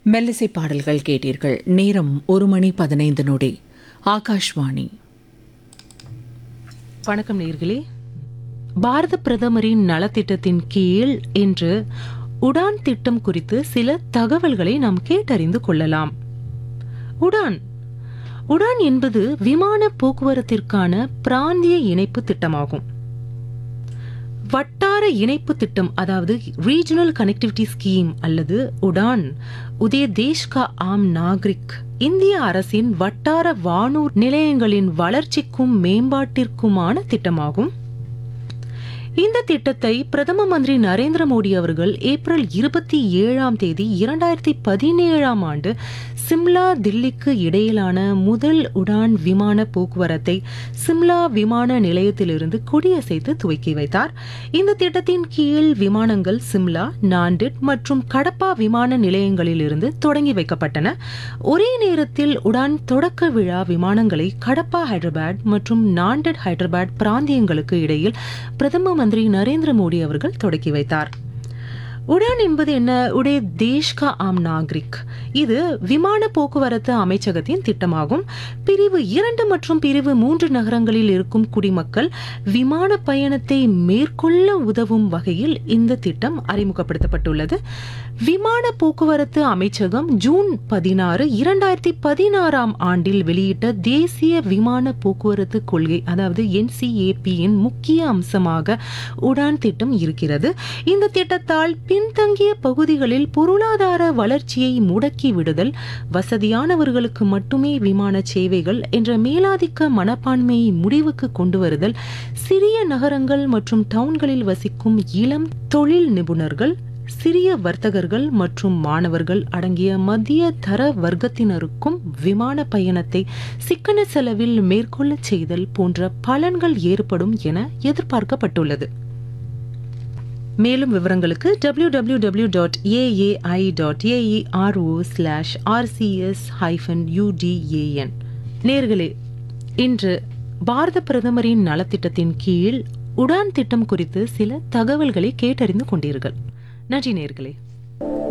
மெல்லிசை பாடல்கள் கேட்டீர்கள் நேரம் ஒரு மணி பதினைந்து நொடி ஆகாஷ்வாணி வணக்கம் நேர்களே பாரத பிரதமரின் நலத்திட்டத்தின் கீழ் இன்று உடான் திட்டம் குறித்து சில தகவல்களை நாம் கேட்டறிந்து கொள்ளலாம் உடான் உடான் என்பது விமான போக்குவரத்திற்கான பிராந்திய இணைப்பு திட்டமாகும் வட்டார இணைப்பு திட்டம் அதாவது ரீஜனல் கனெக்டிவிட்டி ஸ்கீம் அல்லது உடான் உதய தேஷ் கா ஆம் நாகரிக் இந்திய அரசின் வட்டார வானூர் நிலையங்களின் வளர்ச்சிக்கும் மேம்பாட்டிற்குமான திட்டமாகும் இந்த திட்டத்தை பிரதம மந்திரி நரேந்திர மோடி அவர்கள் ஏப்ரல் இருபத்தி ஏழாம் தேதி இரண்டாயிரத்தி பதினேழாம் ஆண்டு சிம்லா தில்லிக்கு இடையிலான முதல் உடான் விமான போக்குவரத்தை சிம்லா விமான நிலையத்திலிருந்து கொடியசைத்து துவக்கி வைத்தார் இந்த திட்டத்தின் கீழ் விமானங்கள் சிம்லா நாண்டிட் மற்றும் கடப்பா விமான நிலையங்களிலிருந்து தொடங்கி வைக்கப்பட்டன ஒரே நேரத்தில் உடான் தொடக்க விழா விமானங்களை கடப்பா ஹைதராபாத் மற்றும் நாண்டட் ஹைதராபாத் பிராந்தியங்களுக்கு இடையில் பிரதம மந்திரி நரேந்திர மோடி அவர்கள் தொடக்கி வைத்தார் உடான் என்பது என்ன உடே தேஷ் கா ஆம் நாகரிக் இது விமான போக்குவரத்து அமைச்சகத்தின் திட்டமாகும் பிரிவு இரண்டு மற்றும் பிரிவு மூன்று நகரங்களில் இருக்கும் குடிமக்கள் விமான பயணத்தை மேற்கொள்ள உதவும் வகையில் இந்த திட்டம் அறிமுகப்படுத்தப்பட்டுள்ளது விமான போக்குவரத்து அமைச்சகம் ஜூன் பதினாறு இரண்டாயிரத்தி பதினாறாம் ஆண்டில் வெளியிட்ட தேசிய விமான போக்குவரத்து கொள்கை அதாவது என்சிஏபியின் முக்கிய அம்சமாக உடான் திட்டம் இருக்கிறது இந்த திட்டத்தால் பின்தங்கிய பகுதிகளில் பொருளாதார வளர்ச்சியை முடக்கி விடுதல் வசதியானவர்களுக்கு மட்டுமே விமான சேவைகள் என்ற மேலாதிக்க மனப்பான்மையை முடிவுக்கு கொண்டு வருதல் சிறிய நகரங்கள் மற்றும் டவுன்களில் வசிக்கும் இளம் தொழில் நிபுணர்கள் சிறிய வர்த்தகர்கள் மற்றும் மாணவர்கள் அடங்கிய மத்திய தர வர்க்கத்தினருக்கும் விமான பயணத்தை சிக்கன செலவில் மேற்கொள்ள செய்தல் போன்ற பலன்கள் ஏற்படும் என எதிர்பார்க்கப்பட்டுள்ளது மேலும் விவரங்களுக்கு W W W dot AAI dot AERO slash RCS hyphen UDAN நேர்களே இன்று பாரத பிரதமரின் நலத்திட்டத்தின் கீழ் உடான் திட்டம் குறித்து சில தகவல்களை கேட்டறிந்து கொண்டீர்கள் நன்றி நேர்களே